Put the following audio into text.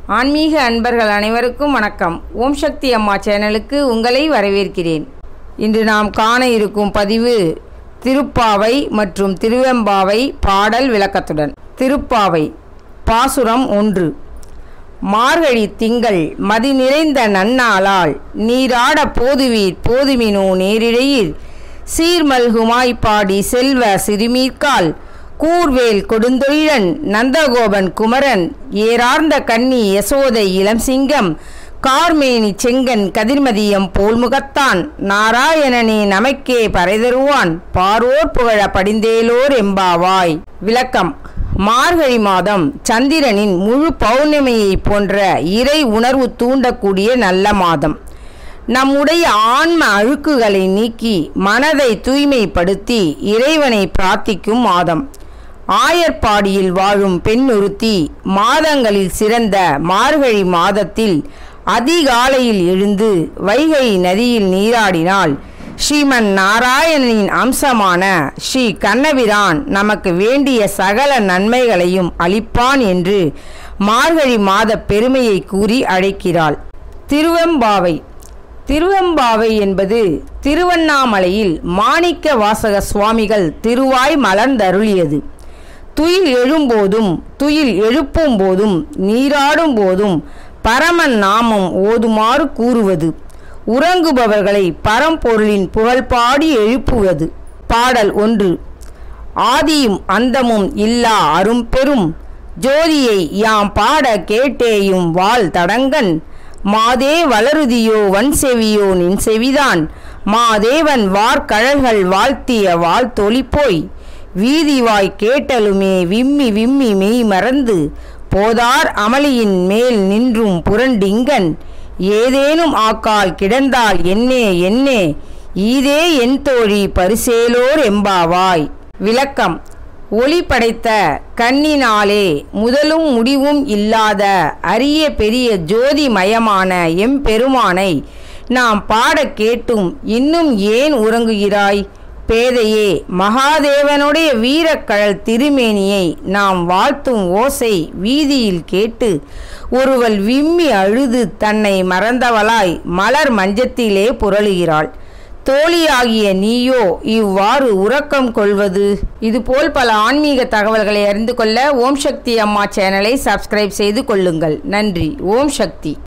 ஆன்மீக அன்பர்கள் அனைவருக்கும் வணக்கம் ஓம் சக்தி அம்மா சேனலுக்கு உங்களை வரவேற்கிறேன் இன்று நாம் காண இருக்கும் பதிவு திருப்பாவை மற்றும் திருவெம்பாவை பாடல் விளக்கத்துடன் திருப்பாவை பாசுரம் ஒன்று மார்கழி திங்கள் மதி நிறைந்த நன்னாளால் நீராட போதுவீர் போதுமினோ நேரிழையீர் சீர்மல்குமாய் பாடி செல்வ சிறுமீர்கால் கூர்வேல் கொடுந்தொழிலன் நந்தகோபன் குமரன் ஏரார்ந்த கன்னி யசோதை இளம் சிங்கம் கார்மேனி செங்கன் கதிர்மதியம் போல்முகத்தான் நாராயணனே நமக்கே பறைதருவான் பாரோர் புகழ படிந்தேலோர் எம்பாவாய் விளக்கம் மார்கழி மாதம் சந்திரனின் முழு பௌர்ணமியை போன்ற இறை உணர்வு தூண்டக்கூடிய நல்ல மாதம் நம்முடைய ஆன்ம அழுக்குகளை நீக்கி மனதை தூய்மைப்படுத்தி இறைவனை பிரார்த்திக்கும் மாதம் ஆயர்பாடியில் வாழும் பெண்ணொருத்தி மாதங்களில் சிறந்த மார்கழி மாதத்தில் அதிகாலையில் எழுந்து வைகை நதியில் நீராடினால் ஸ்ரீமன் நாராயணனின் அம்சமான ஸ்ரீ கண்ணபிரான் நமக்கு வேண்டிய சகல நன்மைகளையும் அளிப்பான் என்று மார்கழி மாத பெருமையை கூறி அழைக்கிறாள் திருவெம்பாவை திருவெம்பாவை என்பது திருவண்ணாமலையில் மாணிக்க வாசக சுவாமிகள் திருவாய் மலர்ந்தருளியது துயில் எழும்போதும் துயில் எழுப்பும் போதும் நீராடும் போதும் பரமன் நாமம் ஓதுமாறு கூறுவது உறங்குபவர்களை பரம்பொருளின் புகழ்பாடி எழுப்புவது பாடல் ஒன்று ஆதியும் அந்தமும் இல்லா அரும்பெரும் ஜோதியை யாம் பாட கேட்டேயும் வாழ் தடங்கன் மாதே வளருதியோ வன் செவியோ நின் செவிதான் மாதேவன் வார்கழல்கள் வாழ்த்திய வாழ்த்தொலிப்போய் வீதிவாய் கேட்டலுமே விம்மி விம்மி மெய் மறந்து போதார் அமளியின் மேல் நின்றும் புரண்டிங்கன் ஏதேனும் ஆக்கால் கிடந்தால் என்னே என்னே ஈதே என் தோழி பரிசேலோர் எம்பாவாய் விளக்கம் ஒளி படைத்த கண்ணினாலே முதலும் முடிவும் இல்லாத அரிய பெரிய ஜோதிமயமான எம்பெருமானை நாம் பாட கேட்டும் இன்னும் ஏன் உறங்குகிறாய் பேதையே மகாதேவனுடைய வீரக்கழல் திருமேனியை நாம் வாழ்த்தும் ஓசை வீதியில் கேட்டு ஒருவள் விம்மி அழுது தன்னை மறந்தவளாய் மலர் மஞ்சத்திலே புரளுகிறாள் தோழியாகிய நீயோ இவ்வாறு உறக்கம் கொள்வது இதுபோல் பல ஆன்மீக தகவல்களை அறிந்து கொள்ள ஓம் சக்தி அம்மா சேனலை சப்ஸ்கிரைப் செய்து கொள்ளுங்கள் நன்றி ஓம் சக்தி